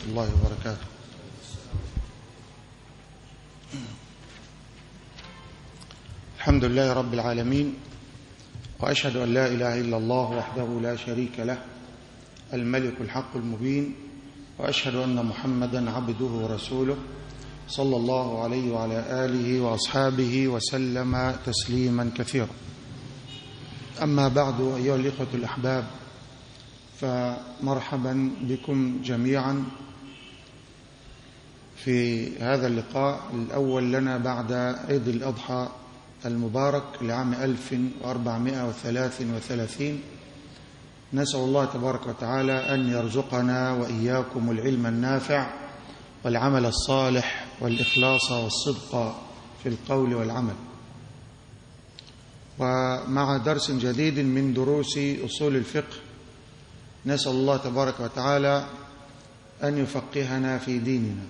الله وبركاته الحمد لله رب العالمين وأشهد أن لا إله إلا الله وحده لا شريك له الملك الحق المبين وأشهد أن محمدا عبده ورسوله صلى الله عليه وعلى آله وأصحابه وسلم تسليما كثيرا أما بعد أيها الإخوة الأحباب فمرحبا بكم جميعا في هذا اللقاء الأول لنا بعد عيد الأضحى المبارك لعام 1433 نسأل الله تبارك وتعالى أن يرزقنا وإياكم العلم النافع والعمل الصالح والإخلاص والصدق في القول والعمل ومع درس جديد من دروس أصول الفقه نسأل الله تبارك وتعالى أن يفقهنا في ديننا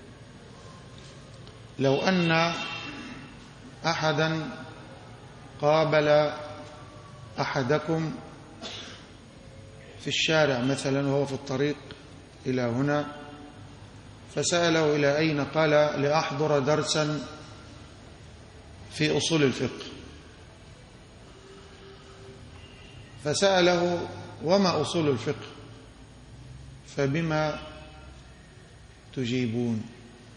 لو أن أحدا قابل أحدكم في الشارع مثلا وهو في الطريق إلى هنا فسأله إلى أين قال لأحضر درسا في أصول الفقه فسأله وما أصول الفقه فبما تجيبون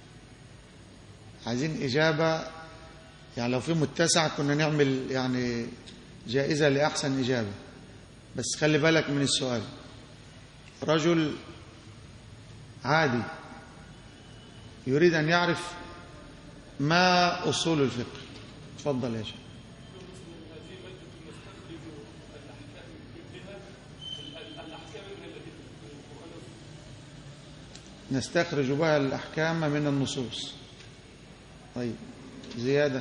عايزين إجابة يعني لو في متسع كنا نعمل يعني جائزة لأحسن إجابة بس خلي بالك من السؤال رجل عادي يريد أن يعرف ما أصول الفقه تفضل يا شيخ نستخرج بها الأحكام من النصوص طيب زيادة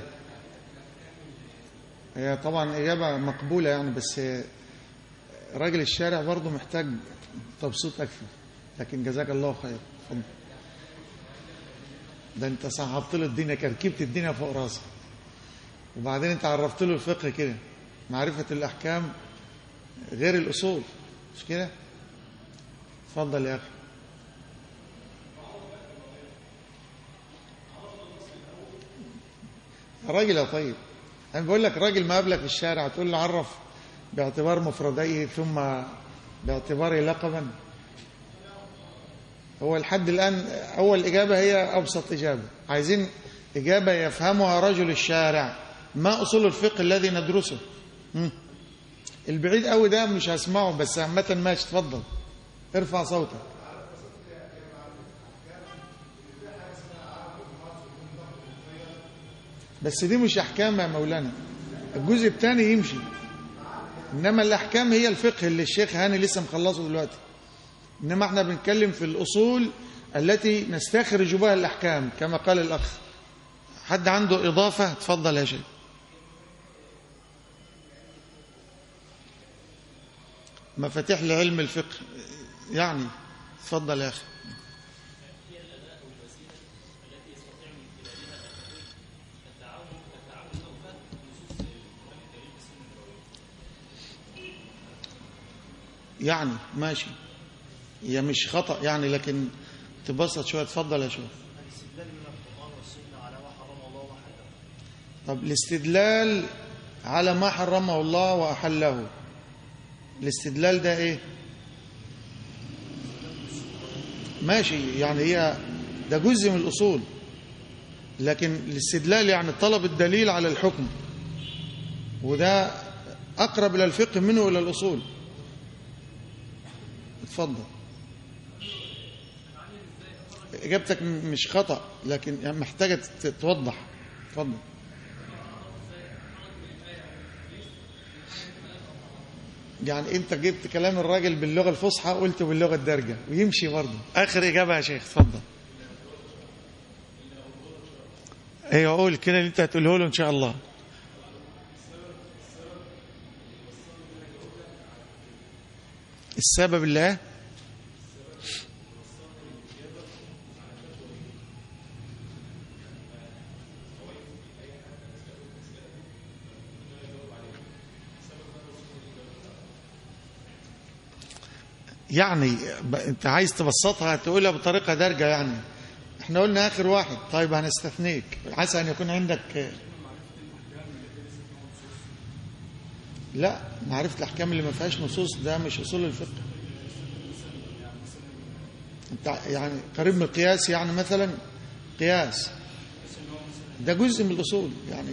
هي طبعا إجابة مقبولة يعني بس راجل الشارع برضه محتاج تبسيط أكثر لكن جزاك الله خير اتفضل ده انت صعبت له الدنيا كركبت الدنيا فوق راسه وبعدين انت عرفت له الفقه كده معرفة الأحكام غير الأصول مش كده اتفضل يا أخي راجل يا طيب أنا بقول لك راجل ما قابلك في الشارع تقول له عرف باعتبار مفرديه ثم باعتباره لقبا هو لحد الآن أول إجابة هي أبسط إجابة عايزين إجابة يفهمها رجل الشارع ما أصول الفقه الذي ندرسه مم. البعيد قوي ده مش هسمعه بس عامة ماشي اتفضل ارفع صوتك بس دي مش أحكام يا مولانا الجزء الثاني يمشي إنما الأحكام هي الفقه اللي الشيخ هاني لسه مخلصه دلوقتي إنما احنا بنتكلم في الأصول التي نستخرج بها الأحكام كما قال الأخ حد عنده إضافة تفضل يا شيخ مفاتيح لعلم الفقه يعني تفضل يا أخي يعني ماشي هي مش خطأ يعني لكن تبسط شوية تفضل يا شيخ طب الاستدلال على ما حرمه الله وأحله الاستدلال ده ايه ماشي يعني هي ده جزء من الأصول لكن الاستدلال يعني طلب الدليل على الحكم وده أقرب إلى الفقه منه إلى الأصول اتفضل إجابتك مش خطأ لكن محتاجة توضح اتفضل يعني انت جبت كلام الراجل باللغة الفصحى قلته باللغة الدارجة ويمشي برضه آخر إجابة يا شيخ اتفضل ايوه قول كده اللي انت هتقوله له ان شاء الله السبب الله يعني ب... انت عايز تبسطها تقولها بطريقه دارجه يعني احنا قلنا اخر واحد طيب هنستثنيك عسى ان يكون عندك لا معرفه الاحكام اللي ما فيهاش نصوص ده مش اصول الفقه انت يعني قريب من القياس يعني مثلا قياس ده جزء من الاصول يعني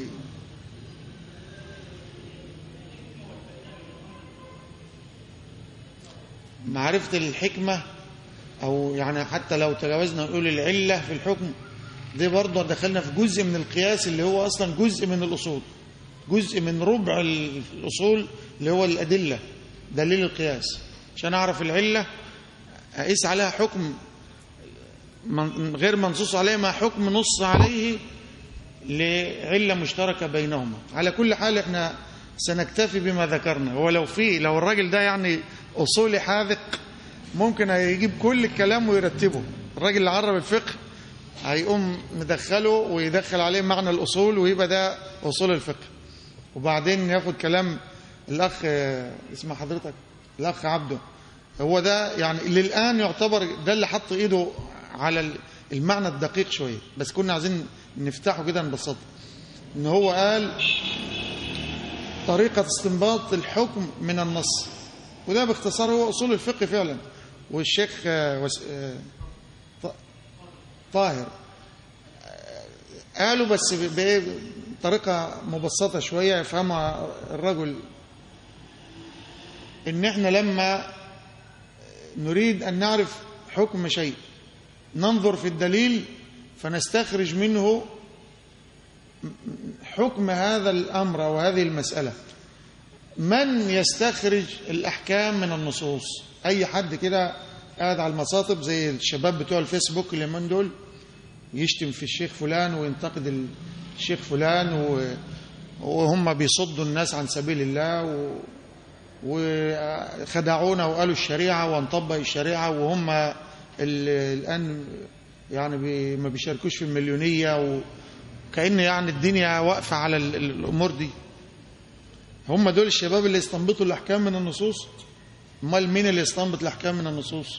معرفة الحكمة أو يعني حتى لو تجاوزنا نقول العلة في الحكم دي برضه دخلنا في جزء من القياس اللي هو أصلا جزء من الأصول جزء من ربع الأصول اللي هو الأدلة دليل القياس عشان أعرف العلة أقيس عليها حكم من غير منصوص عليه ما حكم نص عليه لعلة مشتركة بينهما على كل حال احنا سنكتفي بما ذكرنا ولو في لو الراجل ده يعني أصولي حاذق ممكن هيجيب كل الكلام ويرتبه الراجل اللي عرب الفقه هيقوم مدخله ويدخل عليه معنى الأصول ويبقى ده أصول الفقه وبعدين ياخد كلام الأخ اسم حضرتك الأخ عبده هو ده يعني للآن يعتبر ده اللي حط إيده على المعنى الدقيق شوية بس كنا عايزين نفتحه كده نبسطه إن هو قال طريقة استنباط الحكم من النص وده باختصار هو أصول الفقه فعلا والشيخ طاهر قالوا بس بطريقة مبسطة شوية يفهمها الرجل إن إحنا لما نريد أن نعرف حكم شيء ننظر في الدليل فنستخرج منه حكم هذا الأمر وهذه المسألة من يستخرج الأحكام من النصوص أي حد كده قاعد على المصاطب زي الشباب بتوع الفيسبوك اللي من دول يشتم في الشيخ فلان وينتقد الشيخ فلان وهم بيصدوا الناس عن سبيل الله و وخدعونا وقالوا الشريعة ونطبق الشريعة وهم الآن يعني بي ما بيشاركوش في المليونية وكأن يعني الدنيا واقفة على الأمور دي هم دول الشباب اللي يستنبطوا الأحكام من النصوص امال مين اللي يستنبط الأحكام من النصوص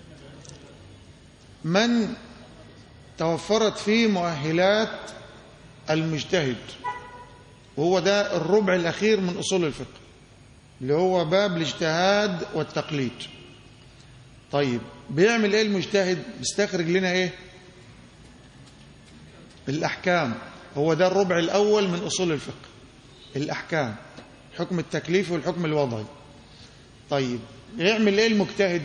من توفرت فيه مؤهلات المجتهد وهو ده الربع الأخير من أصول الفقه اللي هو باب الاجتهاد والتقليد طيب بيعمل ايه المجتهد بيستخرج لنا ايه الأحكام هو ده الربع الأول من أصول الفقه الأحكام الحكم التكليفي والحكم الوضعي طيب يعمل ايه المجتهد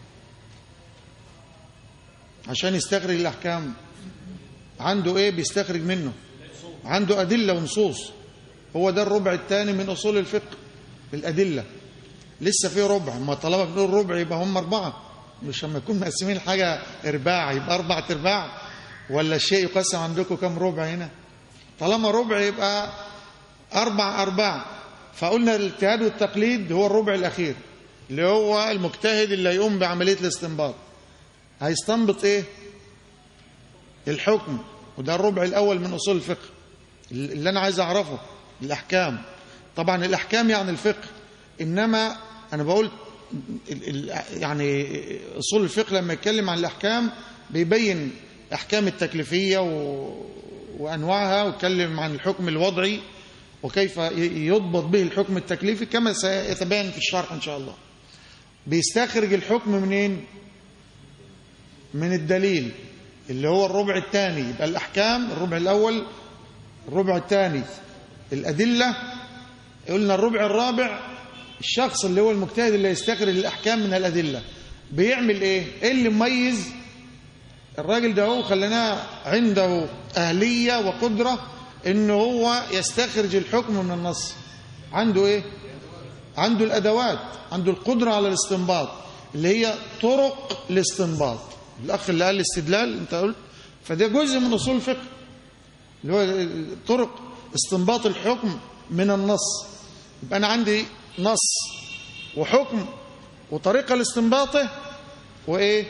عشان يستخرج الأحكام عنده ايه بيستخرج منه عنده أدلة ونصوص هو ده الربع الثاني من أصول الفقه الأدلة لسه في ربع ما طالما بنقول ربع يبقى هم أربعة مش لما يكون مقسمين الحاجة إرباع يبقى أربعة إرباع ولا الشيء يقسم عندكم كم ربع هنا طالما ربع يبقى أربع أرباع فقلنا الاجتهاد والتقليد هو الربع الأخير اللي هو المجتهد اللي هيقوم بعملية الاستنباط هيستنبط إيه الحكم وده الربع الأول من أصول الفقه اللي أنا عايز أعرفه الأحكام طبعا الأحكام يعني الفقه إنما أنا بقول يعني أصول الفقه لما يتكلم عن الأحكام بيبين أحكام التكليفية و... وأنواعها ويتكلم عن الحكم الوضعي وكيف يضبط به الحكم التكليفي كما سيتبين في الشرح إن شاء الله بيستخرج الحكم منين من الدليل اللي هو الربع الثاني يبقى الأحكام الربع الأول الربع الثاني الأدلة قلنا الربع الرابع الشخص اللي هو المجتهد اللي يستخرج الأحكام من الأدلة بيعمل إيه؟ إيه اللي مميز الراجل ده هو خليناه عنده أهلية وقدرة إن هو يستخرج الحكم من النص عنده إيه؟ عنده الأدوات عنده القدرة على الاستنباط اللي هي طرق الاستنباط الأخ اللي قال الاستدلال أنت قلت فده جزء من أصول الفقه اللي هو طرق استنباط الحكم من النص يبقى أنا عندي نص وحكم وطريقة لاستنباطه وإيه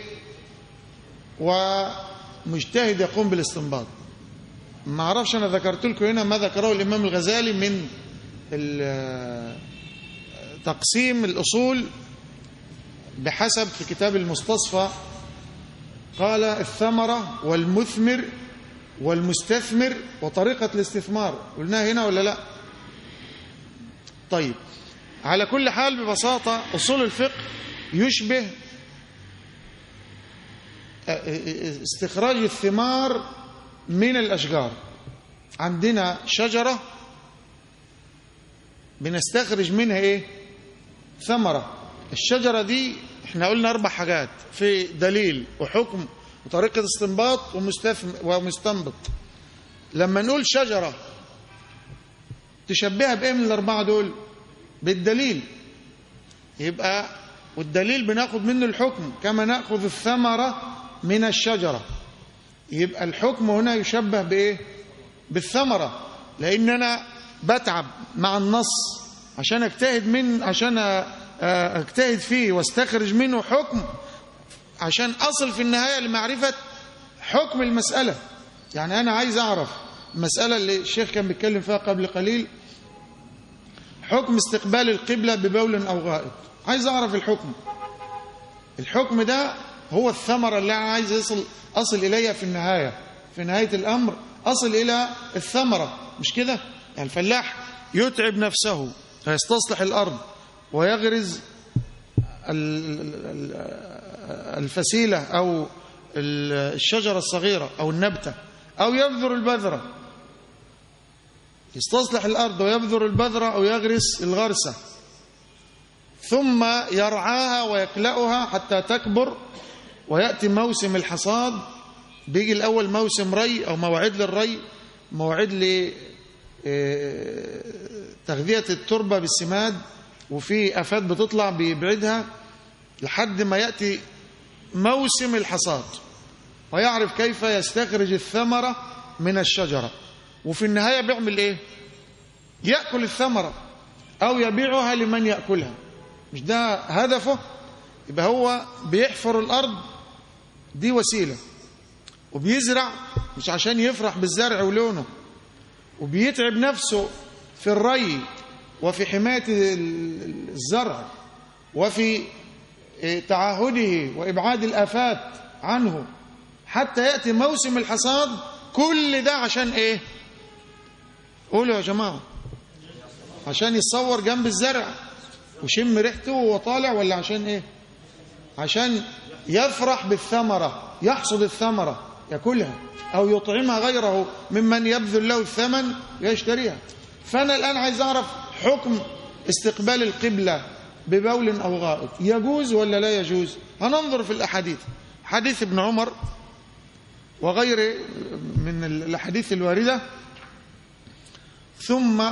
ومجتهد يقوم بالاستنباط ما اعرفش أنا ذكرت لكم هنا ما ذكره الإمام الغزالي من تقسيم الأصول بحسب في كتاب المستصفى قال الثمرة والمثمر والمستثمر وطريقة الاستثمار قلناها هنا ولا لا طيب على كل حال ببساطة أصول الفقه يشبه استخراج الثمار من الأشجار عندنا شجرة بنستخرج منها إيه ثمرة الشجرة دي احنا قلنا أربع حاجات في دليل وحكم وطريقة استنباط ومستنبط لما نقول شجرة تشبهها بإيه من الأربعة دول بالدليل يبقى والدليل بناخد منه الحكم كما ناخذ الثمره من الشجره يبقى الحكم هنا يشبه بايه بالثمره لان انا بتعب مع النص عشان اجتهد من عشان اجتهد فيه واستخرج منه حكم عشان اصل في النهايه لمعرفه حكم المساله يعني انا عايز اعرف المساله اللي الشيخ كان بيتكلم فيها قبل قليل حكم استقبال القبلة ببول أو غائط عايز أعرف الحكم الحكم ده هو الثمرة اللي أنا عايز يصل أصل إليها في النهاية في نهاية الأمر أصل إلى الثمرة مش كده يعني الفلاح يتعب نفسه فيستصلح الأرض ويغرز الفسيلة أو الشجرة الصغيرة أو النبتة أو يبذر البذرة يستصلح الأرض ويبذر البذرة أو يغرس الغرسة ثم يرعاها ويكلأها حتى تكبر ويأتي موسم الحصاد بيجي الأول موسم ري أو مواعيد للري مواعيد لتغذية التربة بالسماد وفي أفات بتطلع بيبعدها لحد ما يأتي موسم الحصاد ويعرف كيف يستخرج الثمرة من الشجرة وفي النهاية بيعمل ايه يأكل الثمرة أو يبيعها لمن يأكلها مش ده هدفه يبقى هو بيحفر الأرض دي وسيلة وبيزرع مش عشان يفرح بالزرع ولونه وبيتعب نفسه في الري وفي حماية الزرع وفي تعاهده وإبعاد الآفات عنه حتى يأتي موسم الحصاد كل ده عشان إيه قولوا يا جماعة عشان يتصور جنب الزرع وشم ريحته وهو طالع ولا عشان ايه عشان يفرح بالثمرة يحصد الثمرة يأكلها أو يطعمها غيره ممن يبذل له الثمن ويشتريها فأنا الآن عايز أعرف حكم استقبال القبلة ببول أو غائط يجوز ولا لا يجوز هننظر في الأحاديث حديث ابن عمر وغيره من الأحاديث الواردة ثم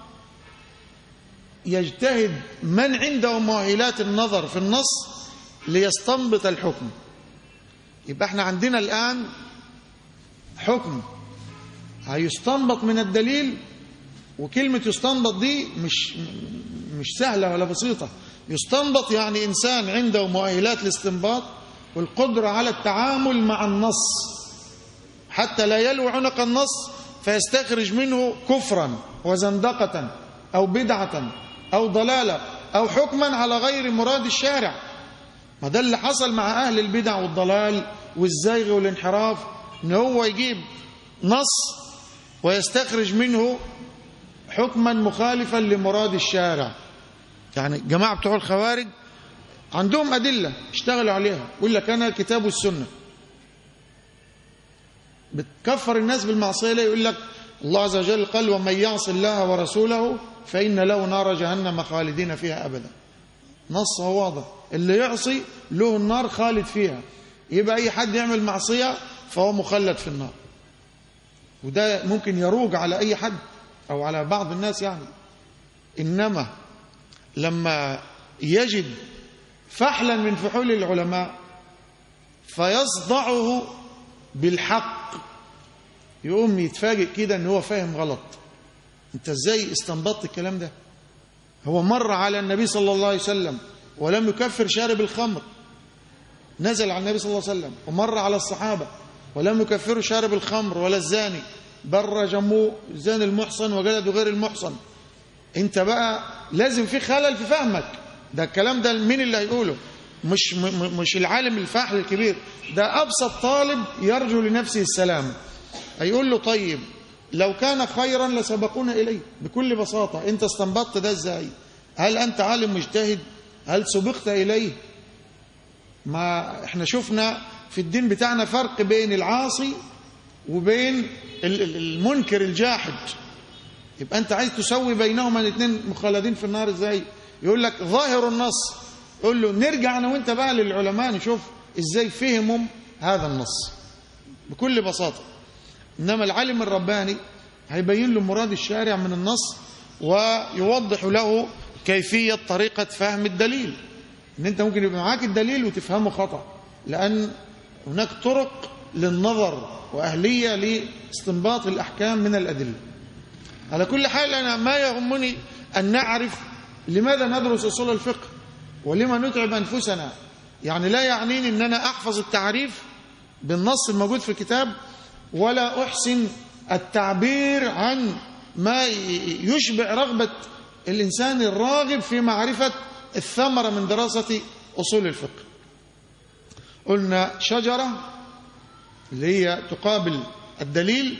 يجتهد من عنده مؤهلات النظر في النص ليستنبط الحكم يبقى احنا عندنا الآن حكم هيستنبط من الدليل وكلمة يستنبط دي مش مش سهلة ولا بسيطة يستنبط يعني إنسان عنده مؤهلات الاستنباط والقدرة على التعامل مع النص حتى لا يلوي عنق النص فيستخرج منه كفرا وزندقة أو بدعة أو ضلالة أو حكما على غير مراد الشارع ما ده اللي حصل مع أهل البدع والضلال والزيغ والانحراف إن هو يجيب نص ويستخرج منه حكما مخالفا لمراد الشارع يعني الجماعة بتوع الخوارج عندهم أدلة اشتغلوا عليها يقول لك أنا الكتاب والسنة بتكفر الناس بالمعصية ليه يقول لك الله عز وجل قال ومن يعص الله ورسوله فإن له نار جهنم خالدين فيها أبدا نص واضح اللي يعصي له النار خالد فيها يبقى أي حد يعمل معصية فهو مخلد في النار وده ممكن يروج على أي حد أو على بعض الناس يعني إنما لما يجد فحلا من فحول العلماء فيصدعه بالحق يقوم يتفاجئ كده ان هو فاهم غلط انت ازاي استنبطت الكلام ده هو مر على النبي صلى الله عليه وسلم ولم يكفر شارب الخمر نزل على النبي صلى الله عليه وسلم ومر على الصحابة ولم يكفروا شارب الخمر ولا الزاني بل رجموه زان المحصن وجلدوا غير المحصن انت بقى لازم في خلل في فهمك ده الكلام ده مين اللي هيقوله مش م- مش العالم الفاحل الكبير ده أبسط طالب يرجو لنفسه السلام هيقول له طيب لو كان خيرا لسبقونا إليه بكل بساطة أنت استنبطت ده إزاي هل أنت عالم مجتهد هل سبقت إليه ما احنا شفنا في الدين بتاعنا فرق بين العاصي وبين ال- ال- المنكر الجاحد يبقى انت عايز تسوي بينهما الاثنين مخلدين في النار ازاي يقول لك ظاهر النص يقول له نرجع انا وانت بقى للعلماء نشوف ازاي فهموا هذا النص بكل بساطه انما العالم الرباني هيبين له مراد الشارع من النص ويوضح له كيفيه طريقه فهم الدليل ان انت ممكن يبقى معاك الدليل وتفهمه خطا لان هناك طرق للنظر واهليه لاستنباط الاحكام من الادله على كل حال أنا ما يهمني أن نعرف لماذا ندرس أصول الفقه ولما نتعب أنفسنا يعني لا يعنيني أن أنا أحفظ التعريف بالنص الموجود في الكتاب ولا أحسن التعبير عن ما يشبع رغبة الإنسان الراغب في معرفة الثمرة من دراسة أصول الفقه قلنا شجرة اللي هي تقابل الدليل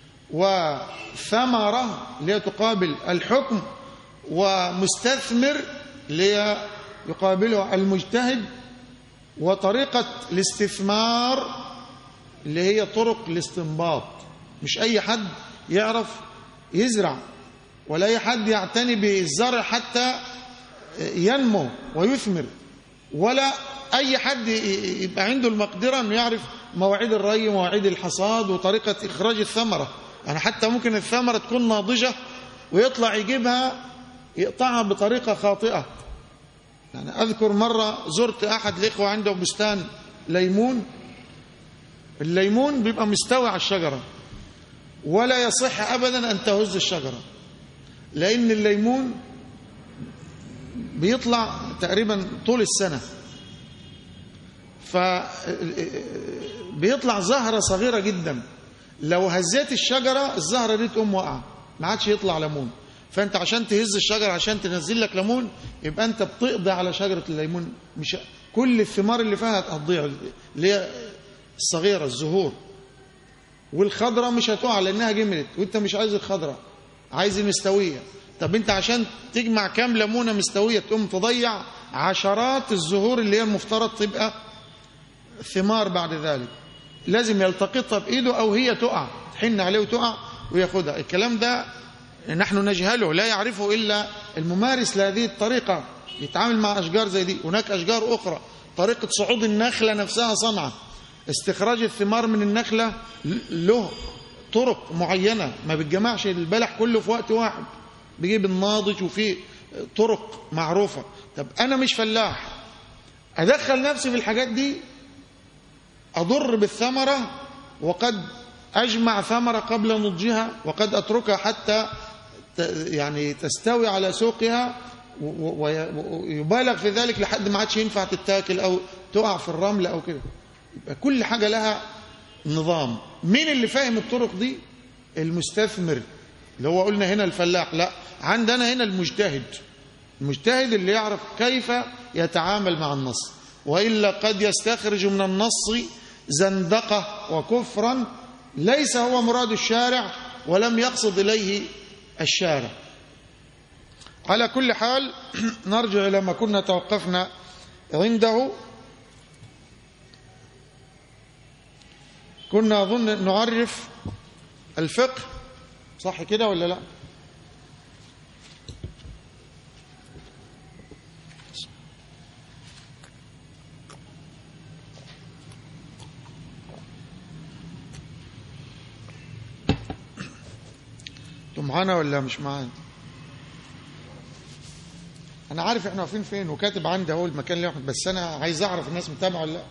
وثمرة اللي هي تقابل الحكم ومستثمر اللي هي يقابله المجتهد وطريقة الاستثمار اللي هي طرق الاستنباط مش أي حد يعرف يزرع ولا أي حد يعتني بالزرع حتى ينمو ويثمر ولا أي حد يبقى عنده المقدرة أنه يعرف مواعيد الري ومواعيد الحصاد وطريقة إخراج الثمرة يعني حتى ممكن الثمرة تكون ناضجة ويطلع يجيبها يقطعها بطريقة خاطئة يعني أذكر مرة زرت أحد الإخوة عنده بستان ليمون الليمون بيبقى مستوي على الشجرة ولا يصح أبدا أن تهز الشجرة لأن الليمون بيطلع تقريبا طول السنة ف بيطلع زهرة صغيرة جدا لو هزيت الشجرة الزهرة دي تقوم واقعة ما عادش يطلع ليمون فانت عشان تهز الشجرة عشان تنزل لك ليمون يبقى انت بتقضي على شجرة الليمون مش كل الثمار اللي فيها هتضيع اللي هي الصغيرة الزهور والخضرة مش هتقع لانها جملت وانت مش عايز الخضرة عايز المستوية طب انت عشان تجمع كام ليمونة مستوية تقوم تضيع عشرات الزهور اللي هي المفترض تبقى ثمار بعد ذلك لازم يلتقطها بإيده أو هي تقع تحن عليه وتقع وياخدها الكلام ده نحن نجهله لا يعرفه إلا الممارس لهذه الطريقة يتعامل مع أشجار زي دي هناك أشجار أخرى طريقة صعود النخلة نفسها صنعة استخراج الثمار من النخلة له طرق معينة ما بتجمعش البلح كله في وقت واحد بيجيب الناضج وفي طرق معروفة طب أنا مش فلاح أدخل نفسي في الحاجات دي أضر بالثمرة وقد أجمع ثمرة قبل نضجها وقد أتركها حتى يعني تستوي على سوقها ويبالغ في ذلك لحد ما عادش ينفع تتاكل أو تقع في الرمل أو كده يبقى كل حاجة لها نظام مين اللي فاهم الطرق دي المستثمر اللي هو قلنا هنا الفلاح لا عندنا هنا المجتهد المجتهد اللي يعرف كيف يتعامل مع النص وإلا قد يستخرج من النص زندقة وكفرا ليس هو مراد الشارع ولم يقصد إليه الشارع على كل حال نرجع إلى ما كنا توقفنا عنده كنا أظن نعرف الفقه صح كده ولا لا انتوا معانا ولا مش معانا انا عارف احنا واقفين فين وكاتب عندي اهو المكان اللي احنا بس انا عايز اعرف الناس متابعه ولا لا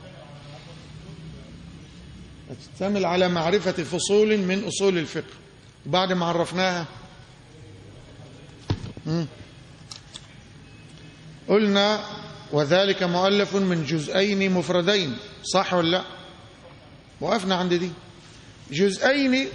تشتمل على معرفة فصول من أصول الفقه وبعد ما عرفناها مم. قلنا وذلك مؤلف من جزئين مفردين صح ولا لا وقفنا عند دي جزئين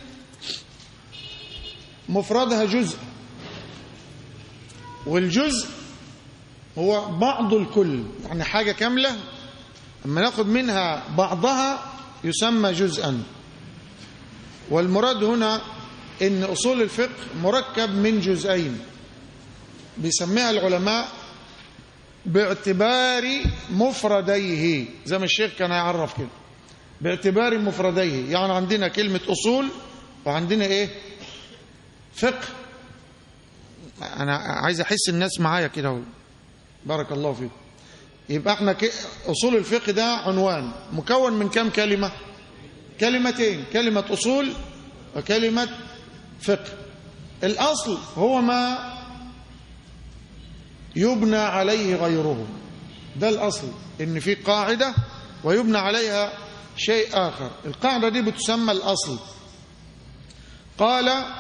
مفردها جزء والجزء هو بعض الكل يعني حاجة كاملة أما ناخد منها بعضها يسمى جزءا والمراد هنا إن أصول الفقه مركب من جزئين بيسميها العلماء باعتبار مفرديه زي ما الشيخ كان يعرف كده باعتبار مفرديه يعني عندنا كلمة أصول وعندنا إيه فقه أنا عايز أحس الناس معايا كده بارك الله فيكم يبقى احنا ك... أصول الفقه ده عنوان مكون من كم كلمة كلمتين كلمة أصول وكلمة فقه الأصل هو ما يبنى عليه غيره ده الأصل إن في قاعدة ويبنى عليها شيء آخر القاعدة دي بتسمى الأصل قال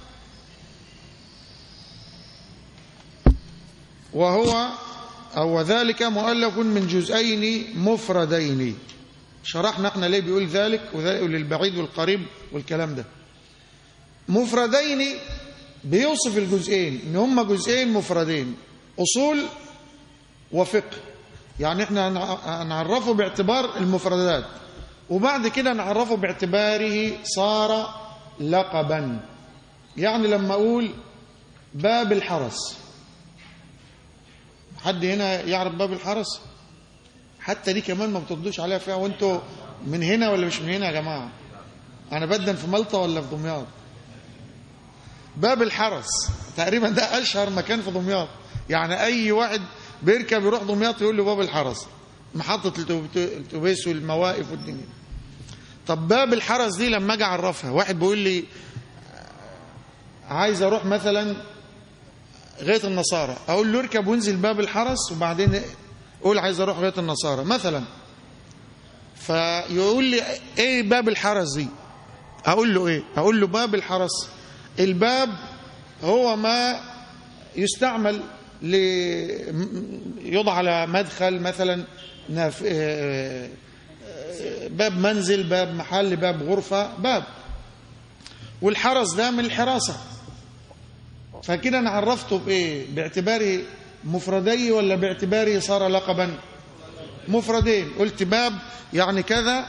وهو أو ذلك مؤلف من جزئين مفردين شرحنا احنا ليه بيقول ذلك وذلك للبعيد والقريب والكلام ده مفردين بيوصف الجزئين ان هما جزئين مفردين اصول وفقه يعني احنا هنعرفه باعتبار المفردات وبعد كده نعرفه باعتباره صار لقبا يعني لما اقول باب الحرس حد هنا يعرف باب الحرس حتى دي كمان ما بتردوش عليها فيها وانتوا من هنا ولا مش من هنا يا جماعه انا بدن في ملطه ولا في دمياط باب الحرس تقريبا ده اشهر مكان في دمياط يعني اي واحد بيركب يروح دمياط يقول له باب الحرس محطه الاتوبيس والمواقف والدنيا طب باب الحرس دي لما اجي اعرفها واحد بيقول لي عايز اروح مثلا غايه النصارى اقول له اركب وانزل باب الحرس وبعدين قول عايز اروح غايه النصارى مثلا فيقول لي ايه باب الحرس دي اقول له ايه اقول له باب الحرس الباب هو ما يستعمل ل يوضع على مدخل مثلا نف... باب منزل باب محل باب غرفة باب والحرس ده من الحراسة فكده انا عرفته بايه باعتباره مفردي ولا باعتباره صار لقبا مفردين قلت باب يعني كذا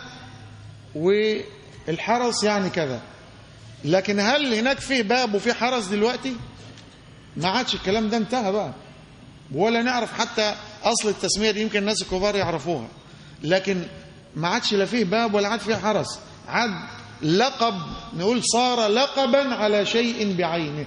والحرس يعني كذا لكن هل هناك فيه باب وفيه حرس دلوقتي ما عادش الكلام ده انتهى بقى ولا نعرف حتى اصل التسميه دي يمكن الناس الكبار يعرفوها لكن ما عادش لا فيه باب ولا عاد فيه حرس عاد لقب نقول صار لقبا على شيء بعينه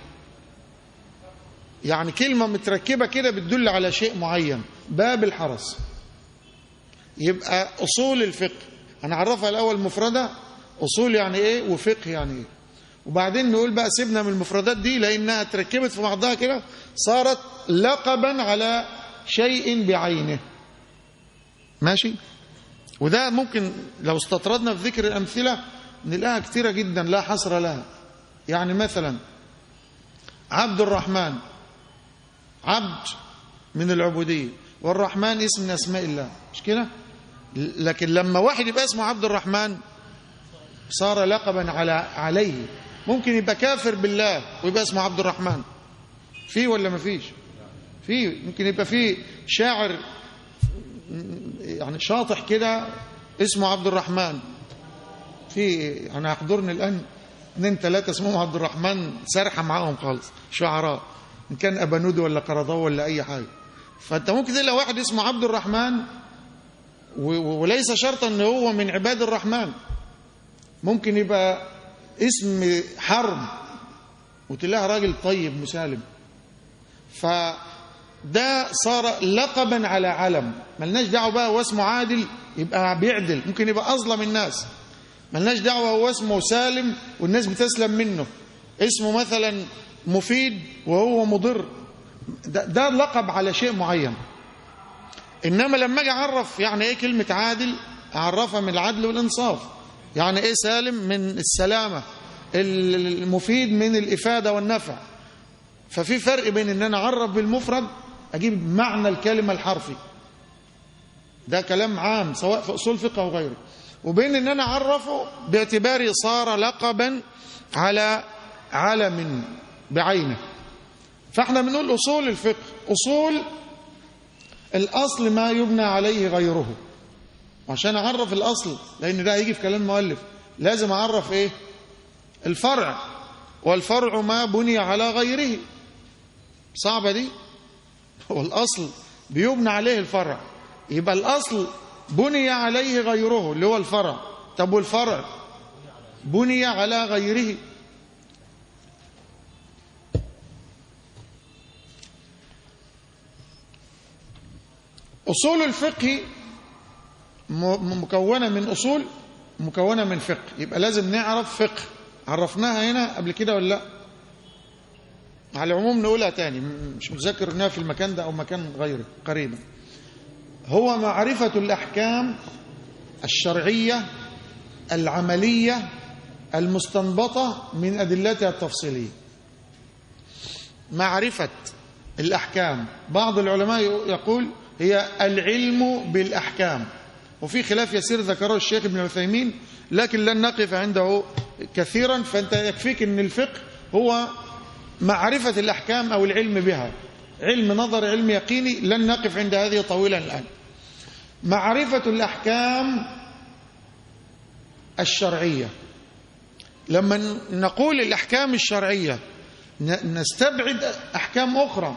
يعني كلمة متركبة كده بتدل على شيء معين باب الحرس يبقى أصول الفقه هنعرفها الأول مفردة أصول يعني إيه وفقه يعني إيه وبعدين نقول بقى سيبنا من المفردات دي لأنها تركبت في بعضها كده صارت لقبا على شيء بعينه ماشي وده ممكن لو استطردنا في ذكر الأمثلة نلاقيها كثيرة جدا لا حصر لها يعني مثلا عبد الرحمن عبد من العبودية والرحمن اسم من أسماء الله مش كده لكن لما واحد يبقى اسمه عبد الرحمن صار لقبا على عليه ممكن يبقى كافر بالله ويبقى اسمه عبد الرحمن في ولا ما فيش في ممكن يبقى في شاعر يعني شاطح كده اسمه عبد الرحمن في انا يحضرني الان اثنين ثلاثه اسمهم عبد الرحمن سرحه معاهم خالص شعراء ان كان ابانود ولا قرضاوي ولا اي حاجه فانت ممكن تلاقي واحد اسمه عبد الرحمن وليس شرطا ان هو من عباد الرحمن ممكن يبقى اسم حرب وتلاقي راجل طيب مسالم فده صار لقبا على علم ملناش دعوه بقى هو اسمه عادل يبقى بيعدل ممكن يبقى اظلم الناس ملناش دعوه هو اسمه سالم والناس بتسلم منه اسمه مثلا مفيد وهو مضر ده, ده لقب على شيء معين انما لما اجي اعرف يعني ايه كلمه عادل اعرفها من العدل والانصاف يعني ايه سالم من السلامه المفيد من الافاده والنفع ففي فرق بين ان انا اعرف بالمفرد اجيب معنى الكلمه الحرفي ده كلام عام سواء في اصول فقه او غيره وبين ان انا اعرفه باعتباره صار لقبا على علم بعينه فاحنا بنقول اصول الفقه اصول الأصل ما يبنى عليه غيره عشان أعرف الأصل لأن ده هيجي في كلام المؤلف لازم أعرف إيه الفرع والفرع ما بني على غيره صعبة دي هو الأصل بيبنى عليه الفرع يبقى الأصل بني عليه غيره اللي هو الفرع طب والفرع بني على غيره أصول الفقه مكونة من أصول مكونة من فقه يبقى لازم نعرف فقه عرفناها هنا قبل كده ولا لا على العموم نقولها تاني مش متذكر انها في المكان ده او مكان غيره قريبا هو معرفة الأحكام الشرعية العملية المستنبطة من أدلتها التفصيلية معرفة الأحكام بعض العلماء يقول هي العلم بالأحكام وفي خلاف يسير ذكره الشيخ ابن عثيمين لكن لن نقف عنده كثيرا فأنت يكفيك أن الفقه هو معرفة الأحكام أو العلم بها علم نظر علم يقيني لن نقف عند هذه طويلا الآن معرفة الأحكام الشرعية لما نقول الأحكام الشرعية نستبعد أحكام أخرى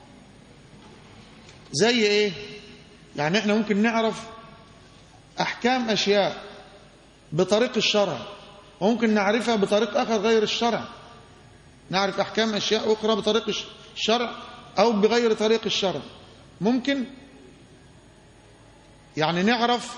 زي إيه يعني إحنا ممكن نعرف أحكام أشياء بطريق الشرع وممكن نعرفها بطريق آخر غير الشرع نعرف أحكام أشياء أخرى بطريق الشرع أو بغير طريق الشرع ممكن يعني نعرف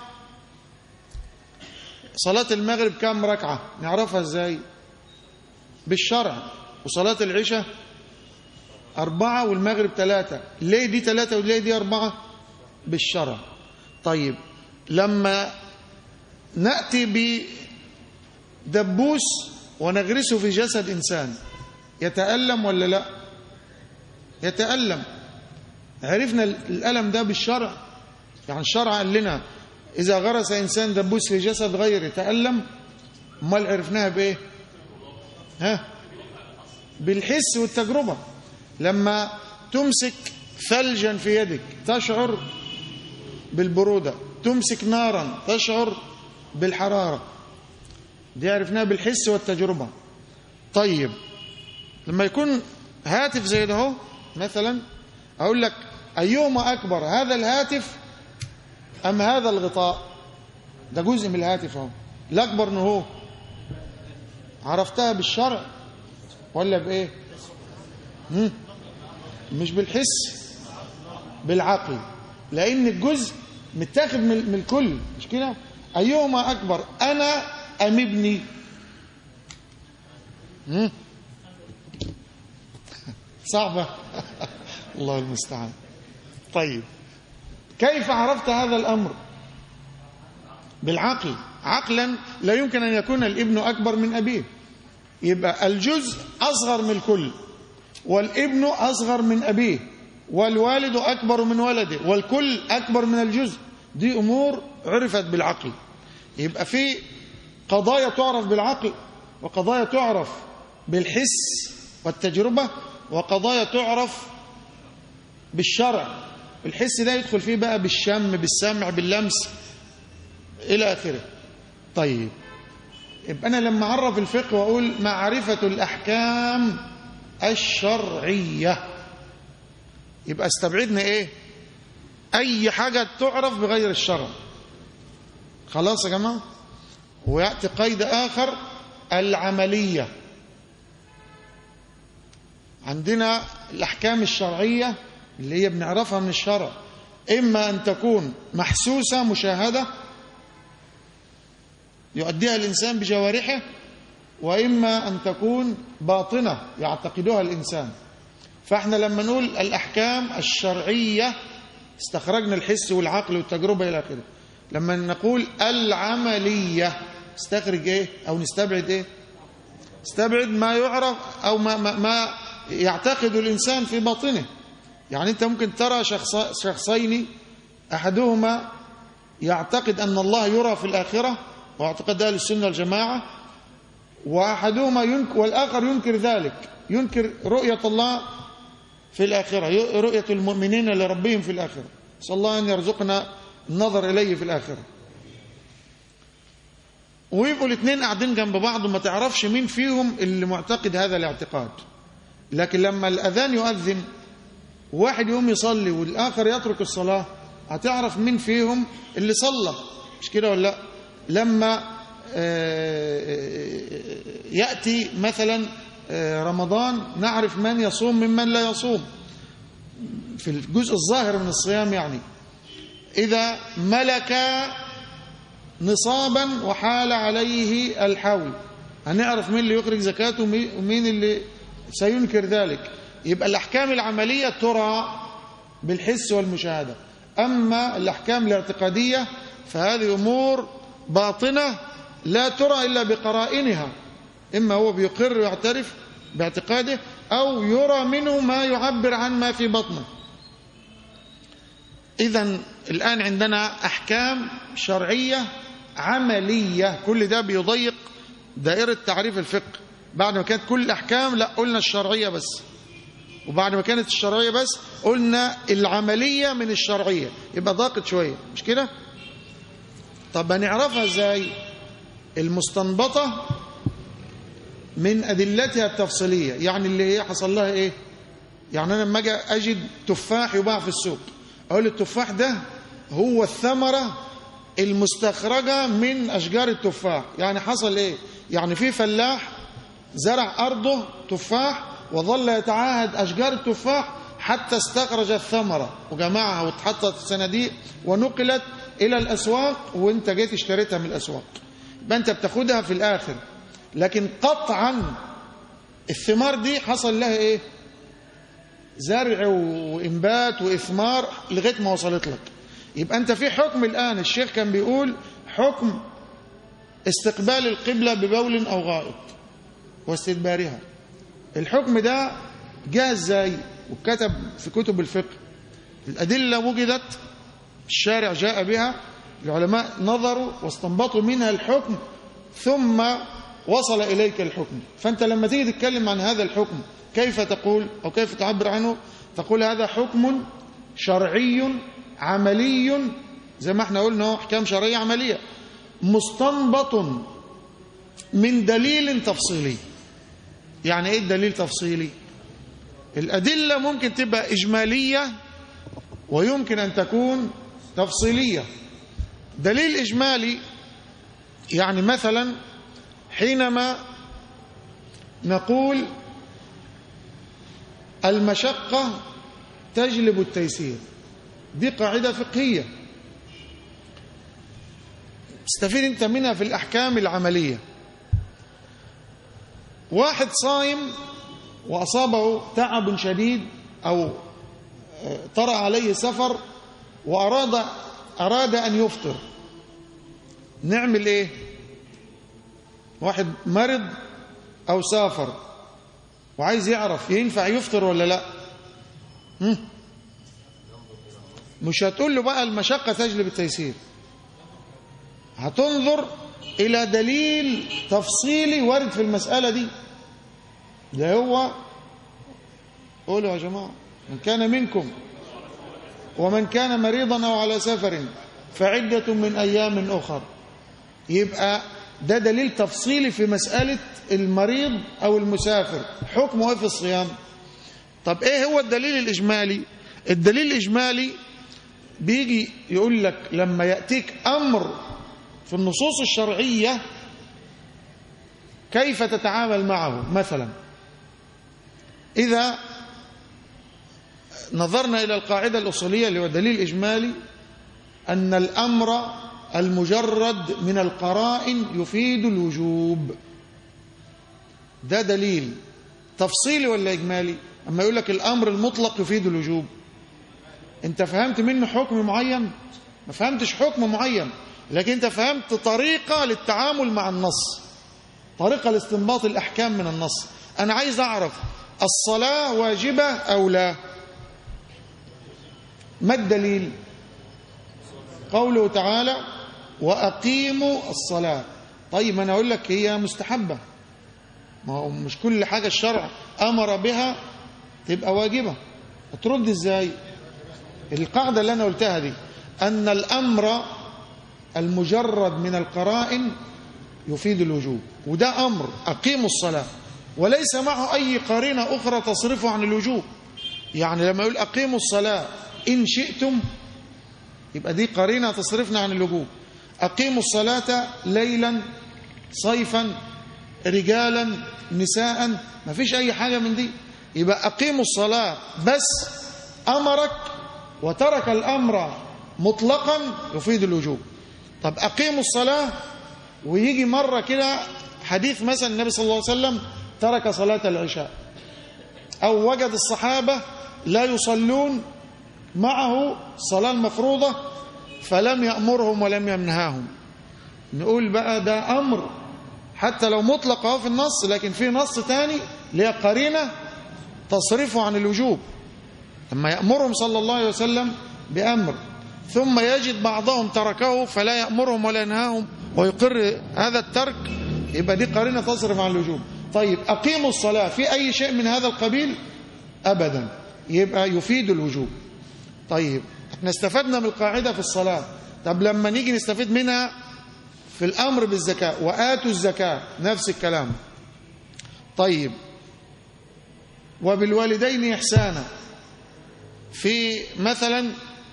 صلاة المغرب كم ركعة نعرفها ازاي بالشرع وصلاة العشاء أربعة والمغرب ثلاثة ليه دي ثلاثة وليه دي أربعة بالشرع طيب لما نأتي بدبوس ونغرسه في جسد إنسان يتألم ولا لا يتألم عرفنا الألم ده بالشرع يعني الشرع قال لنا إذا غرس إنسان دبوس في جسد غير يتألم امال عرفناها بإيه ها بالحس والتجربة لما تمسك ثلجا في يدك تشعر بالبرودة تمسك نارا تشعر بالحرارة دي عرفناها بالحس والتجربة طيب لما يكون هاتف زي ده اهو مثلا أقول لك أيهما أكبر هذا الهاتف أم هذا الغطاء ده جزء من الهاتف اهو الأكبر إنه هو عرفتها بالشرع ولا بإيه هم؟ مش بالحس بالعقل لأن الجزء متاخد من الكل مش كده أيهما أكبر أنا أم ابني هم؟ صعبة الله المستعان طيب كيف عرفت هذا الأمر بالعقل عقلا لا يمكن أن يكون الابن أكبر من أبيه يبقى الجزء أصغر من الكل والابن أصغر من أبيه والوالد أكبر من ولده والكل أكبر من الجزء دي أمور عرفت بالعقل يبقى في قضايا تعرف بالعقل وقضايا تعرف بالحس والتجربة وقضايا تعرف بالشرع الحس ده يدخل فيه بقى بالشم بالسمع باللمس إلى آخره طيب يبقى أنا لما أعرف الفقه وأقول معرفة الأحكام الشرعية يبقى استبعدنا إيه أي حاجة تعرف بغير الشرع خلاص يا جماعة ويأتي قيد آخر العملية عندنا الأحكام الشرعية اللي هي بنعرفها من الشرع إما أن تكون محسوسة مشاهدة يؤديها الإنسان بجوارحه وإما أن تكون باطنة يعتقدها الإنسان فإحنا لما نقول الأحكام الشرعية استخرجنا الحس والعقل والتجربة إلى آخره لما نقول العملية استخرج إيه أو نستبعد إيه استبعد ما يعرف أو ما, ما, ما يعتقد الإنسان في باطنه يعني أنت ممكن ترى شخص شخصين أحدهما يعتقد أن الله يرى في الآخرة واعتقد أهل السنة والجماعة وأحدهما ينكر والآخر ينكر ذلك ينكر رؤية الله في الآخرة رؤية المؤمنين لربهم في الآخرة صلى الله أن يرزقنا النظر إليه في الآخرة ويبقوا الاثنين قاعدين جنب بعض وما تعرفش مين فيهم اللي معتقد هذا الاعتقاد لكن لما الأذان يؤذن واحد يقوم يصلي والآخر يترك الصلاة هتعرف مين فيهم اللي صلى مش كده ولا لا لما يأتي مثلا رمضان نعرف من يصوم ممن لا يصوم في الجزء الظاهر من الصيام يعني إذا ملك نصابا وحال عليه الحول هنعرف مين اللي يخرج زكاته ومين اللي سينكر ذلك يبقى الأحكام العملية ترى بالحس والمشاهدة أما الأحكام الاعتقادية فهذه أمور باطنة لا ترى إلا بقرائنها إما هو بيقر ويعترف باعتقاده أو يرى منه ما يعبر عن ما في بطنه إذا الآن عندنا أحكام شرعية عملية كل ده بيضيق دائرة تعريف الفقه بعد ما كانت كل الأحكام لا قلنا الشرعية بس وبعد ما كانت الشرعية بس قلنا العملية من الشرعية يبقى ضاقت شوية مش كده طب هنعرفها ازاي المستنبطة من أدلتها التفصيلية يعني اللي هي حصل لها ايه يعني أنا لما أجي أجد تفاح يباع في السوق أقول التفاح ده هو الثمرة المستخرجة من أشجار التفاح يعني حصل ايه يعني في فلاح زرع أرضه تفاح وظل يتعاهد أشجار التفاح حتى استخرج الثمرة وجمعها واتحطت في صناديق ونقلت إلى الأسواق وانت جيت اشتريتها من الأسواق يبقى انت بتاخدها في الآخر لكن قطعا الثمار دي حصل لها ايه زرع وإنبات وإثمار لغاية ما وصلت لك يبقى انت في حكم الآن الشيخ كان بيقول حكم استقبال القبلة ببول أو غائط واستدبارها الحكم ده جاء ازاي وكتب في كتب الفقه الأدلة وجدت الشارع جاء بها العلماء نظروا واستنبطوا منها الحكم ثم وصل إليك الحكم فأنت لما تيجي تتكلم عن هذا الحكم كيف تقول أو كيف تعبر عنه تقول هذا حكم شرعي عملي زي ما احنا قلنا احكام شرعية عملية مستنبط من دليل تفصيلي يعني ايه الدليل تفصيلي الأدلة ممكن تبقى إجمالية ويمكن أن تكون تفصيلية دليل إجمالي يعني مثلا حينما نقول المشقة تجلب التيسير دي قاعدة فقهية استفيد انت منها في الأحكام العملية واحد صايم وأصابه تعب شديد أو طرأ عليه سفر وأراد أراد أن يفطر نعمل إيه واحد مرض أو سافر وعايز يعرف ينفع يفطر ولا لا هم؟ مش هتقول له بقى المشقة تجلب التيسير هتنظر إلى دليل تفصيلي وارد في المسألة دي ده هو قولوا يا جماعة من كان منكم ومن كان مريضا أو على سفر فعدة من أيام أخر يبقى ده دليل تفصيلي في مسألة المريض أو المسافر حكمه في الصيام طب إيه هو الدليل الإجمالي الدليل الإجمالي بيجي يقول لك لما يأتيك أمر في النصوص الشرعية كيف تتعامل معه مثلا إذا نظرنا إلى القاعدة الأصولية اللي هو دليل إجمالي أن الأمر المجرد من القرائن يفيد الوجوب ده دليل تفصيلي ولا إجمالي أما يقول لك الأمر المطلق يفيد الوجوب أنت فهمت منه حكم معين ما فهمتش حكم معين لكن أنت فهمت طريقة للتعامل مع النص طريقة لاستنباط الأحكام من النص أنا عايز أعرف الصلاة واجبة أو لا ما الدليل قوله تعالى وأقيموا الصلاة طيب أنا أقول لك هي مستحبة ما هو مش كل حاجة الشرع أمر بها تبقى واجبة هترد إزاي القاعدة اللي أنا قلتها دي أن الأمر المجرد من القرائن يفيد الوجوب وده أمر أقيموا الصلاة وليس معه أي قرينة أخرى تصرفه عن الوجوب يعني لما يقول أقيموا الصلاة إن شئتم يبقى دي قرينة تصرفنا عن الوجوب أقيموا الصلاة ليلا صيفا رجالا نساء ما فيش أي حاجة من دي يبقى أقيموا الصلاة بس أمرك وترك الأمر مطلقا يفيد الوجوب طب أقيموا الصلاة ويجي مرة كده حديث مثلا النبي صلى الله عليه وسلم ترك صلاة العشاء أو وجد الصحابة لا يصلون معه الصلاة المفروضة فلم يأمرهم ولم يمنهاهم نقول بقى ده أمر حتى لو مطلق اهو في النص لكن في نص تاني اللي هي قرينة تصرفه عن الوجوب لما يأمرهم صلى الله عليه وسلم بأمر ثم يجد بعضهم تركه فلا يأمرهم ولا ينهاهم ويقر هذا الترك يبقى دي قرينة تصرف عن الوجوب طيب أقيموا الصلاة في أي شيء من هذا القبيل أبدا يبقى يفيد الوجوب طيب احنا استفدنا من القاعدة في الصلاة طب لما نيجي نستفيد منها في الأمر بالزكاة وآتوا الزكاة نفس الكلام طيب وبالوالدين إحسانا في مثلا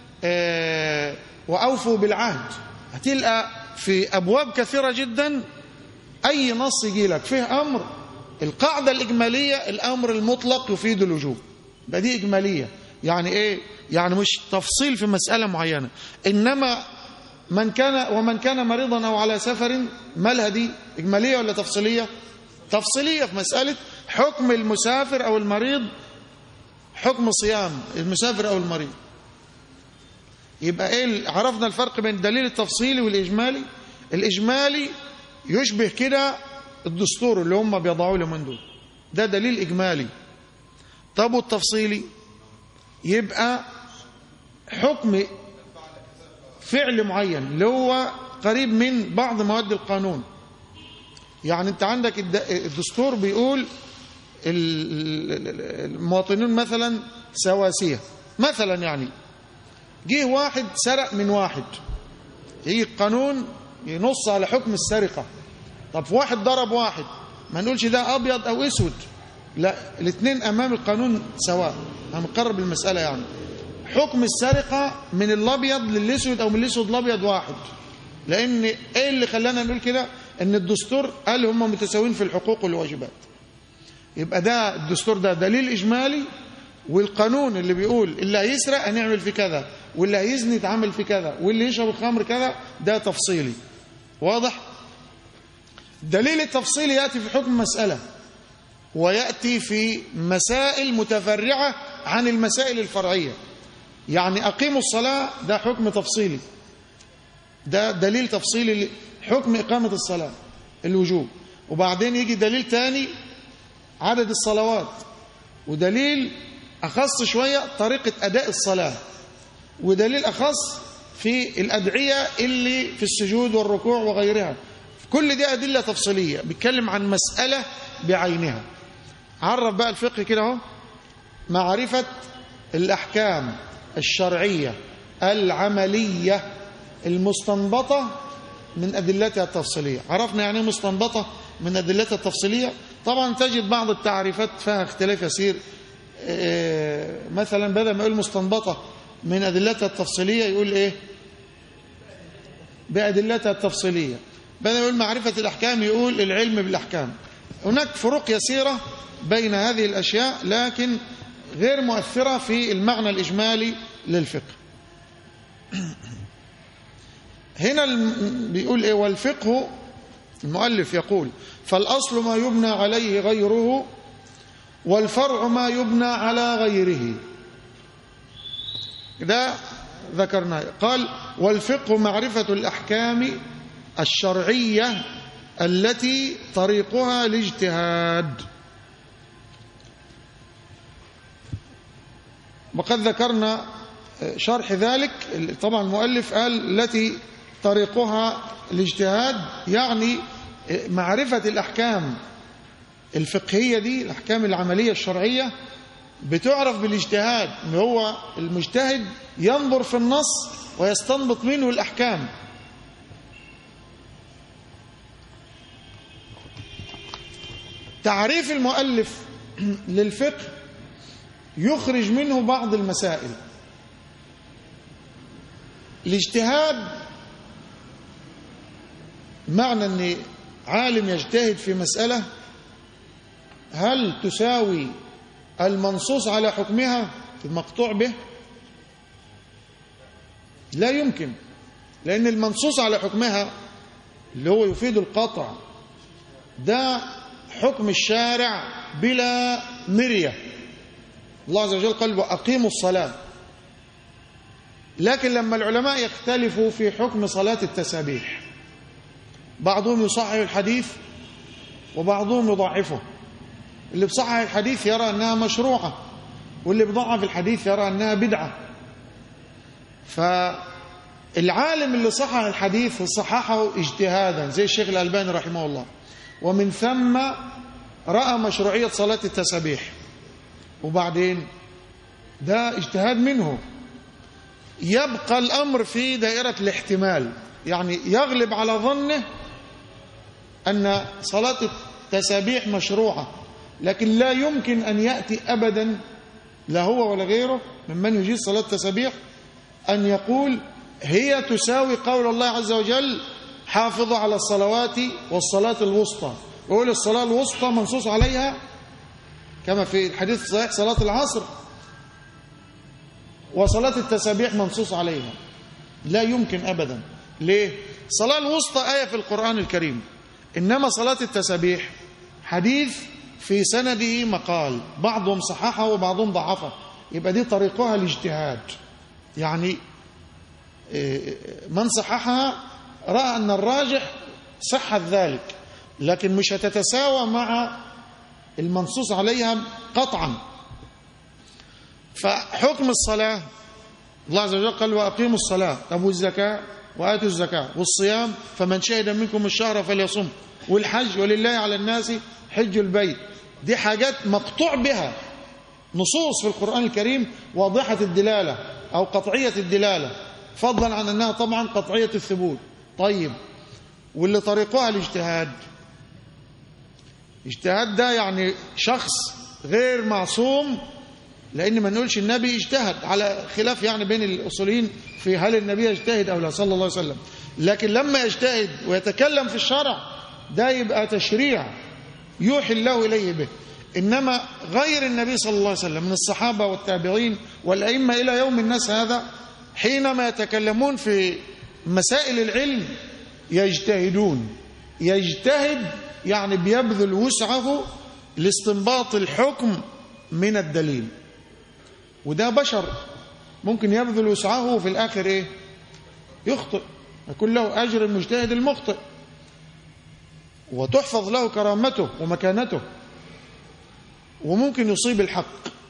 آه وأوفوا بالعهد هتلقى في أبواب كثيرة جدا أي نص يجي لك فيه أمر القاعدة الإجمالية الأمر المطلق يفيد الوجوب ده دي إجمالية يعني إيه يعني مش تفصيل في مسألة معينة إنما من كان ومن كان مريضا أو على سفر مالها دي إجمالية ولا تفصيلية تفصيلية في مسألة حكم المسافر أو المريض حكم صيام المسافر أو المريض يبقى إيه عرفنا الفرق بين الدليل التفصيلي والإجمالي الإجمالي يشبه كده الدستور اللي هم بيضعوه لمن دول ده دليل إجمالي طب والتفصيلي يبقى حكم فعل معين اللي هو قريب من بعض مواد القانون يعني انت عندك الدستور بيقول المواطنون مثلا سواسية مثلا يعني جه واحد سرق من واحد يجي القانون ينص على حكم السرقة طب واحد ضرب واحد ما نقولش ده أبيض أو أسود لا الاثنين أمام القانون سواء هنقرب المسألة يعني حكم السرقة من الأبيض للأسود أو من الأسود الأبيض واحد لأن إيه اللي خلانا نقول كده إن الدستور قال هم متساويين في الحقوق والواجبات يبقى ده الدستور ده دليل إجمالي والقانون اللي بيقول اللي هيسرق هنعمل في كذا واللي هيزني يتعمل في كذا واللي يشرب الخمر كذا ده تفصيلي واضح دليل التفصيل يأتي في حكم مسألة ويأتي في مسائل متفرعة عن المسائل الفرعية يعني أقيموا الصلاة ده حكم تفصيلي ده دليل تفصيلي حكم إقامة الصلاة الوجوب وبعدين يجي دليل تاني عدد الصلوات ودليل أخص شوية طريقة أداء الصلاة ودليل أخص في الأدعية اللي في السجود والركوع وغيرها كل دي أدلة تفصيلية بيتكلم عن مسألة بعينها عرف بقى الفقه كده اهو معرفة الأحكام الشرعية العملية المستنبطة من أدلتها التفصيلية عرفنا يعني مستنبطة من أدلتها التفصيلية طبعا تجد بعض التعريفات فيها اختلاف يسير مثلا بدل ما يقول مستنبطة من أدلتها التفصيلية يقول إيه بأدلتها التفصيلية بدل ما يقول معرفة الأحكام يقول العلم بالأحكام هناك فروق يسيرة بين هذه الأشياء لكن غير مؤثرة في المعنى الإجمالي للفقه هنا بيقول إيه والفقه المؤلف يقول فالأصل ما يبنى عليه غيره والفرع ما يبنى على غيره ده ذكرناه قال والفقه معرفة الأحكام الشرعية التي طريقها الاجتهاد وقد ذكرنا شرح ذلك طبعا المؤلف قال التي طريقها الاجتهاد يعني معرفة الأحكام الفقهية دي الأحكام العملية الشرعية بتعرف بالاجتهاد ان هو المجتهد ينظر في النص ويستنبط منه الأحكام تعريف المؤلف للفقه يخرج منه بعض المسائل الاجتهاد معنى ان عالم يجتهد في مسألة هل تساوي المنصوص على حكمها المقطوع به لا يمكن لأن المنصوص على حكمها اللي هو يفيد القطع ده حكم الشارع بلا مرية الله عز وجل قال وأقيموا الصلاة لكن لما العلماء يختلفوا في حكم صلاة التسابيح بعضهم يصحح الحديث وبعضهم يضعفه اللي بصحح الحديث يرى أنها مشروعة واللي بضعف الحديث يرى أنها بدعة فالعالم اللي صحح الحديث صححه اجتهادا زي الشيخ الألباني رحمه الله ومن ثم رأى مشروعية صلاة التسابيح وبعدين ده اجتهاد منه يبقى الأمر في دائرة الاحتمال يعني يغلب على ظنه أن صلاة التسابيح مشروعة لكن لا يمكن أن يأتي أبدا لا هو ولا غيره ممن يجيز صلاة التسابيح أن يقول هي تساوي قول الله عز وجل حافظوا على الصلوات والصلاة الوسطى ويقول الصلاة الوسطى منصوص عليها كما في الحديث الصحيح صلاة العصر وصلاة التسابيح منصوص عليها لا يمكن أبدا ليه؟ صلاة الوسطى آية في القرآن الكريم إنما صلاة التسابيح حديث في سنده مقال بعضهم صححه وبعضهم ضعفه يبقى دي طريقها الاجتهاد يعني من صححها رأى أن الراجح صحة ذلك لكن مش هتتساوى مع المنصوص عليها قطعا فحكم الصلاة الله عز وجل قال وأقيموا الصلاة طب والزكاة وآتوا الزكاة والصيام فمن شهد منكم الشهر فليصم والحج ولله على الناس حج البيت دي حاجات مقطوع بها نصوص في القرآن الكريم واضحة الدلالة أو قطعية الدلالة فضلا عن أنها طبعا قطعية الثبوت طيب واللي طريقها الاجتهاد اجتهاد ده يعني شخص غير معصوم لأن ما نقولش النبي اجتهد على خلاف يعني بين الأصوليين في هل النبي يجتهد أو لا صلى الله عليه وسلم لكن لما يجتهد ويتكلم في الشرع ده يبقى تشريع يوحي الله إليه به إنما غير النبي صلى الله عليه وسلم من الصحابة والتابعين والأئمة إلى يوم الناس هذا حينما يتكلمون في مسائل العلم يجتهدون يجتهد يعني بيبذل وسعه لاستنباط الحكم من الدليل وده بشر ممكن يبذل وسعه وفي الآخر إيه يخطئ يكون له أجر المجتهد المخطئ وتحفظ له كرامته ومكانته وممكن يصيب الحق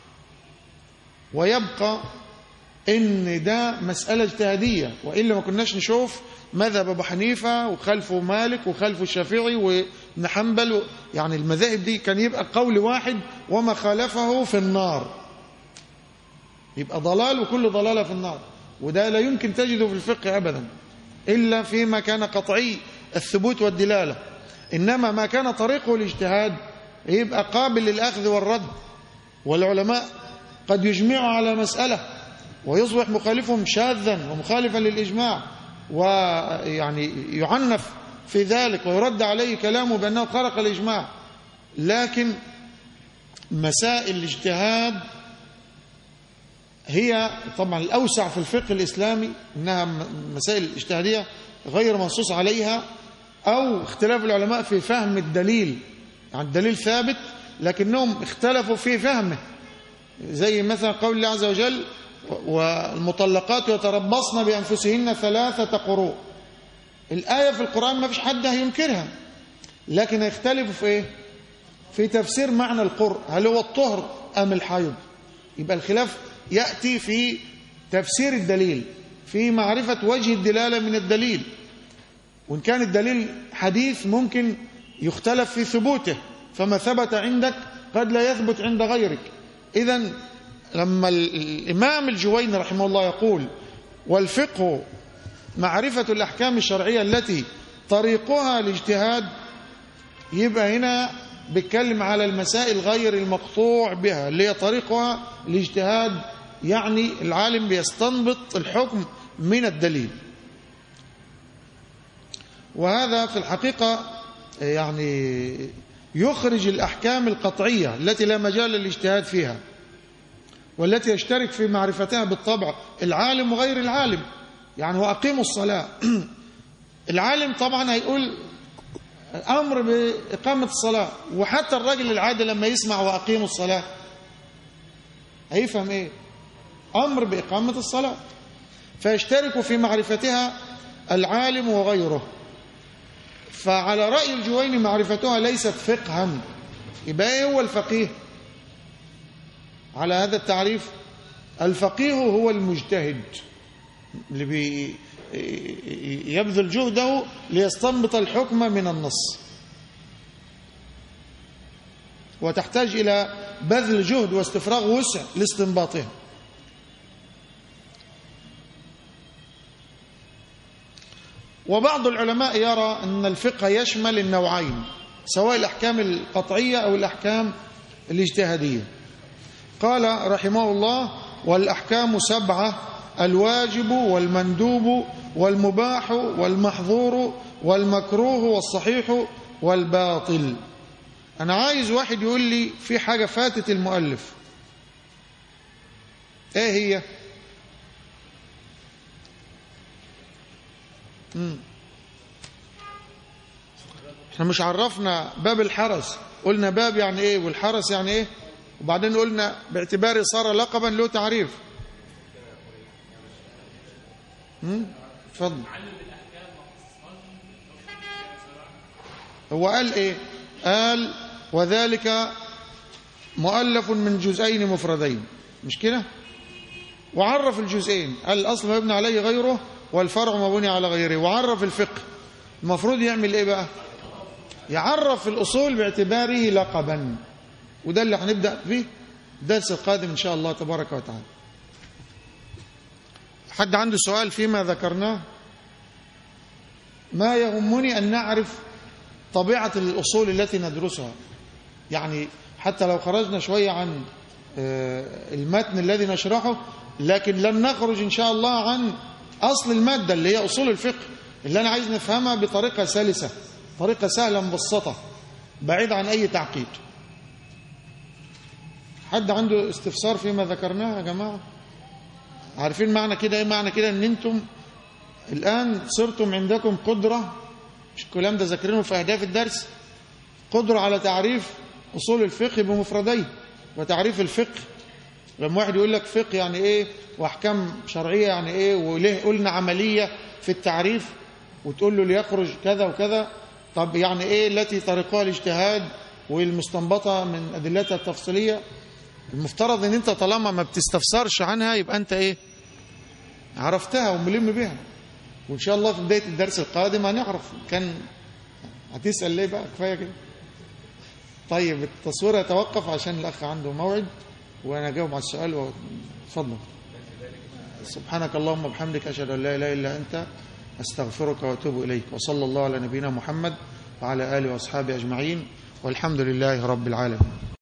ويبقى ان ده مسألة اجتهادية وإلا ما كناش نشوف مذهب أبو حنيفة وخلفه مالك وخلفه الشافعي وابن حنبل يعني المذاهب دي كان يبقى قول واحد وما خالفه في النار يبقى ضلال وكل ضلالة في النار وده لا يمكن تجده في الفقه أبدا إلا فيما كان قطعي الثبوت والدلالة إنما ما كان طريقه الاجتهاد يبقى قابل للأخذ والرد والعلماء قد يجمعوا على مسألة ويصبح مخالفهم شاذا ومخالفا للإجماع ويعني يعنف في ذلك ويرد عليه كلامه بأنه خرق الإجماع لكن مسائل الاجتهاد هي طبعا الأوسع في الفقه الإسلامي إنها مسائل اجتهادية غير منصوص عليها أو اختلاف العلماء في فهم الدليل يعني الدليل ثابت لكنهم اختلفوا في فهمه زي مثلا قول الله عز وجل والمطلقات يتربصن بأنفسهن ثلاثة قروء الآية في القرآن ما فيش حد هينكرها لكن يختلفوا في إيه في تفسير معنى القرء هل هو الطهر أم الحيض يبقى الخلاف يأتي في تفسير الدليل في معرفة وجه الدلالة من الدليل وإن كان الدليل حديث ممكن يختلف في ثبوته فما ثبت عندك قد لا يثبت عند غيرك إذا لما الإمام الجويني رحمه الله يقول والفقه معرفة الأحكام الشرعية التي طريقها الاجتهاد يبقى هنا بيتكلم على المسائل غير المقطوع بها اللي هي طريقها الاجتهاد يعني العالم بيستنبط الحكم من الدليل وهذا في الحقيقة يعني يخرج الأحكام القطعية التي لا مجال للاجتهاد فيها والتي يشترك في معرفتها بالطبع العالم وغير العالم يعني وأقيموا الصلاة العالم طبعا هيقول أمر بإقامة الصلاة وحتى الراجل العادي لما يسمع وأقيموا الصلاة هيفهم إيه أمر بإقامة الصلاة فيشترك في معرفتها العالم وغيره فعلى رأي الجويني معرفتها ليست فقها يبقى ايه هو الفقيه على هذا التعريف الفقيه هو المجتهد اللي بي يبذل جهده ليستنبط الحكم من النص وتحتاج إلى بذل جهد واستفراغ وسع لاستنباطها وبعض العلماء يرى أن الفقه يشمل النوعين سواء الأحكام القطعية أو الأحكام الاجتهادية قال رحمه الله والأحكام سبعة الواجب والمندوب والمباح والمحظور والمكروه والصحيح والباطل أنا عايز واحد يقول لي في حاجة فاتت المؤلف ايه هي مم. احنا مش عرفنا باب الحرس قلنا باب يعني ايه والحرس يعني ايه وبعدين قلنا باعتباره صار لقبا له تعريف اتفضل هو قال ايه قال وذلك مؤلف من جزئين مفردين مش كده وعرف الجزئين قال الاصل ما يبنى عليه غيره والفرع ما بني على غيره وعرف الفقه المفروض يعمل ايه بقى يعرف الأصول باعتباره لقبا وده اللي هنبدأ فيه الدرس القادم إن شاء الله تبارك وتعالى حد عنده سؤال فيما ذكرناه ما يهمني أن نعرف طبيعة الأصول التي ندرسها يعني حتى لو خرجنا شوية عن المتن الذي نشرحه لكن لن نخرج إن شاء الله عن أصل المادة اللي هي أصول الفقه اللي أنا عايز نفهمها بطريقة سلسة طريقة سهلة مبسطة بعيد عن أي تعقيد حد عنده استفسار فيما ذكرناه يا جماعة عارفين معنى كده ايه معنى كده ان انتم الآن صرتم عندكم قدرة مش الكلام ده ذاكرينه في أهداف الدرس قدرة على تعريف أصول الفقه بمفرديه وتعريف الفقه لما واحد يقول لك فقه يعني ايه واحكام شرعيه يعني ايه وليه قلنا عمليه في التعريف وتقول له ليخرج كذا وكذا طب يعني ايه التي طريقها الاجتهاد والمستنبطه من ادلتها التفصيليه المفترض ان انت طالما ما بتستفسرش عنها يبقى انت ايه عرفتها وملم بها وان شاء الله في بدايه الدرس القادم هنعرف كان هتسال ليه بقى كفايه كده طيب التصوير يتوقف عشان الاخ عنده موعد وانا اجاوب على السؤال واتفضل سبحانك اللهم وبحمدك اشهد ان لا اله الا انت استغفرك واتوب اليك وصلى الله على نبينا محمد وعلى اله واصحابه اجمعين والحمد لله رب العالمين